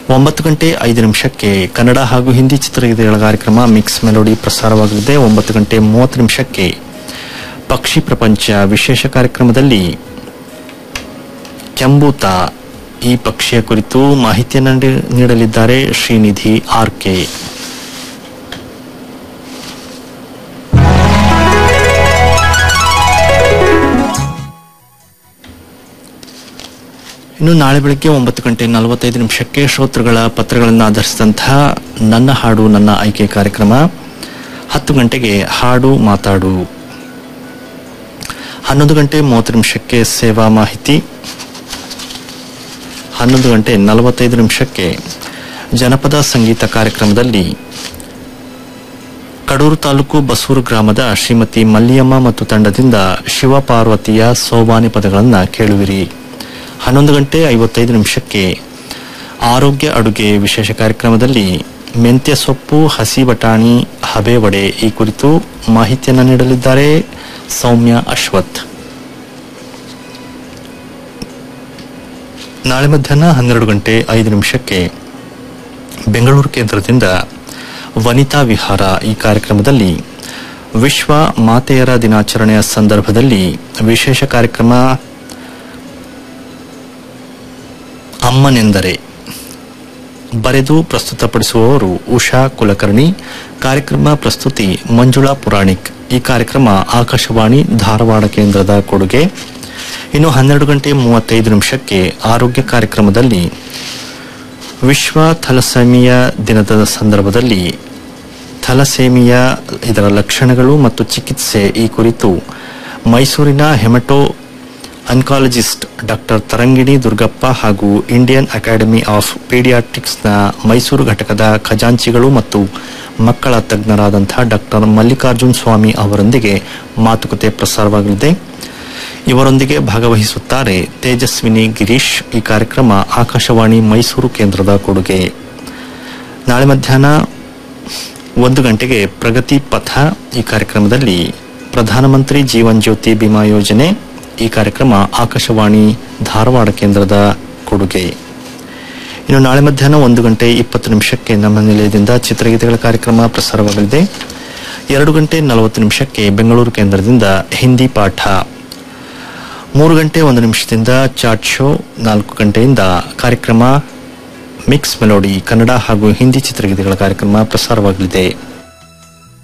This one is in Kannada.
ಒಂಬತ್ತು ಗಂಟೆ ಐದು ನಿಮಿಷಕ್ಕೆ ಕನ್ನಡ ಹಾಗೂ ಹಿಂದಿ ಚಿತ್ರಗೀತೆಗಳ ಕಾರ್ಯಕ್ರಮ ಮಿಕ್ಸ್ ಮೆಲೋಡಿ ಪ್ರಸಾರವಾಗಲಿದೆ ಒಂಬತ್ತು ಗಂಟೆ ಮೂವತ್ತು ನಿಮಿಷಕ್ಕೆ ಪಕ್ಷಿ ಪ್ರಪಂಚ ವಿಶೇಷ ಕಾರ್ಯಕ್ರಮದಲ್ಲಿ ಕೆಂಬೂತ ಈ ಪಕ್ಷಿಯ ಕುರಿತು ಮಾಹಿತಿಯನ್ನು ನೀಡಿ- ನೀಡಲಿದ್ದಾರೆ ಶ್ರೀನಿಧಿ ಆರ್ಕೆ ಇನ್ನು ನಾಳೆ ಬೆಳಗ್ಗೆ ಒಂಬತ್ತು ಗಂಟೆ ನಲವತ್ತೈದು ನಿಮಿಷಕ್ಕೆ ಶ್ರೋತೃಗಳ ಪತ್ರಗಳನ್ನು ಆಧರಿಸಿದಂತಹ ನನ್ನ ಹಾಡು ನನ್ನ ಆಯ್ಕೆ ಕಾರ್ಯಕ್ರಮ ಹತ್ತು ಗಂಟೆಗೆ ಹಾಡು ಮಾತಾಡು ಹನ್ನೊಂದು ಗಂಟೆ ಮೂವತ್ತು ನಿಮಿಷಕ್ಕೆ ಸೇವಾ ಮಾಹಿತಿ ಹನ್ನೊಂದು ಗಂಟೆ ನಲವತ್ತೈದು ನಿಮಿಷಕ್ಕೆ ಜನಪದ ಸಂಗೀತ ಕಾರ್ಯಕ್ರಮದಲ್ಲಿ ಕಡೂರು ತಾಲೂಕು ಬಸೂರು ಗ್ರಾಮದ ಶ್ರೀಮತಿ ಮಲ್ಲಿಯಮ್ಮ ಮತ್ತು ತಂಡದಿಂದ ಶಿವಪಾರ್ವತಿಯ ಸೋಬಾನಿ ಪದಗಳನ್ನು ಕೇಳುವಿರಿ ಹನ್ನೊಂದು ಗಂಟೆ ಐವತ್ತೈದು ನಿಮಿಷಕ್ಕೆ ಆರೋಗ್ಯ ಅಡುಗೆ ವಿಶೇಷ ಕಾರ್ಯಕ್ರಮದಲ್ಲಿ ಮೆಂತ್ಯ ಸೊಪ್ಪು ಹಸಿ ಬಟಾಣಿ ಹಬೆ ವಡೆ ಈ ಕುರಿತು ಮಾಹಿತಿಯನ್ನು ನೀಡಲಿದ್ದಾರೆ ಸೌಮ್ಯ ಅಶ್ವಥ್ ನಾಳೆ ಮಧ್ಯಾಹ್ನ ಹನ್ನೆರಡು ಗಂಟೆ ಐದು ನಿಮಿಷಕ್ಕೆ ಬೆಂಗಳೂರು ಕೇಂದ್ರದಿಂದ ವನಿತಾ ವಿಹಾರ ಈ ಕಾರ್ಯಕ್ರಮದಲ್ಲಿ ವಿಶ್ವ ಮಾತೆಯರ ದಿನಾಚರಣೆಯ ಸಂದರ್ಭದಲ್ಲಿ ವಿಶೇಷ ಕಾರ್ಯಕ್ರಮ ಅಮ್ಮನೆಂದರೆ ಬರೆದು ಪ್ರಸ್ತುತಪಡಿಸುವವರು ಉಷಾ ಕುಲಕರ್ಣಿ ಕಾರ್ಯಕ್ರಮ ಪ್ರಸ್ತುತಿ ಮಂಜುಳಾ ಪುರಾಣಿಕ್ ಈ ಕಾರ್ಯಕ್ರಮ ಆಕಾಶವಾಣಿ ಧಾರವಾಡ ಕೇಂದ್ರದ ಕೊಡುಗೆ ಇನ್ನು ಹನ್ನೆರಡು ಗಂಟೆ ಮೂವತ್ತೈದು ನಿಮಿಷಕ್ಕೆ ಆರೋಗ್ಯ ಕಾರ್ಯಕ್ರಮದಲ್ಲಿ ವಿಶ್ವ ಥಲಸೆಮಿಯಾ ದಿನದ ಸಂದರ್ಭದಲ್ಲಿ ಥಲಸೇಮಿಯಾ ಇದರ ಲಕ್ಷಣಗಳು ಮತ್ತು ಚಿಕಿತ್ಸೆ ಈ ಕುರಿತು ಮೈಸೂರಿನ hemato oncologist doctor Tharangini Durgappa ಹಾಗೂ ಇಂಡಿಯನ್ ಅಕಾಡೆಮಿ ಆಫ್ ಪೀಡಿಯಾಟ್ರಿಕ್ಸ್ನ ಮೈಸೂರು ಘಟಕದ ಖಜಾಂಚಿಗಳು ಮತ್ತು ಮಕ್ಕಳ ತಜ್ಞರಾದಂತಹ ಡಾಕ್ಟರ್ ಮಲ್ಲಿಕಾರ್ಜುನ್ ಸ್ವಾಮಿ ಅವರೊಂದಿಗೆ ಮಾತುಕತೆ ಪ್ರಸಾರವಾಗಲಿದೆ ಇವರೊಂದಿಗೆ ಭಾಗವಹಿಸುತ್ತಾರೆ ತೇಜಸ್ವಿನಿ ಗಿರೀಶ್ ಈ ಕಾರ್ಯಕ್ರಮ ಆಕಾಶವಾಣಿ ಮೈಸೂರು ಕೇಂದ್ರದ ಕೊಡುಗೆ ನಾಳೆ ಮಧ್ಯಾಹ್ನ ಒಂದು ಗಂಟೆಗೆ ಪ್ರಗತಿ ಪಥ ಈ ಕಾರ್ಯಕ್ರಮದಲ್ಲಿ ಪ್ರಧಾನಮಂತ್ರಿ ಜೀವನ್ ಜ್ಯೋತಿ ಬಿಮಾ ಯೋಜನೆ ಈ ಕಾರ್ಯಕ್ರಮ ಆಕಾಶವಾಣಿ ಧಾರವಾಡ ಕೇಂದ್ರದ ಕೊಡುಗೆ ಇನ್ನು ನಾಳೆ ಮಧ್ಯಾಹ್ನ ಒಂದು ಗಂಟೆ ಇಪ್ಪತ್ತು ನಿಮಿಷಕ್ಕೆ ನಮ್ಮ ನಿಲಯದಿಂದ ಚಿತ್ರಗೀತೆಗಳ ಕಾರ್ಯಕ್ರಮ ಪ್ರಸಾರವಾಗಲಿದೆ ಎರಡು ಗಂಟೆ ನಲವತ್ತು ನಿಮಿಷಕ್ಕೆ ಬೆಂಗಳೂರು ಕೇಂದ್ರದಿಂದ ಹಿಂದಿ ಪಾಠ ಮೂರು ಗಂಟೆ ಒಂದು ನಿಮಿಷದಿಂದ ಚಾಟ್ ಶೋ ನಾಲ್ಕು ಗಂಟೆಯಿಂದ ಕಾರ್ಯಕ್ರಮ ಮಿಕ್ಸ್ ಮೆಲೋಡಿ ಕನ್ನಡ ಹಾಗೂ ಹಿಂದಿ ಚಿತ್ರಗೀತೆಗಳ ಕಾರ್ಯಕ್ರಮ ಪ್ರಸಾರವಾಗಲಿದೆ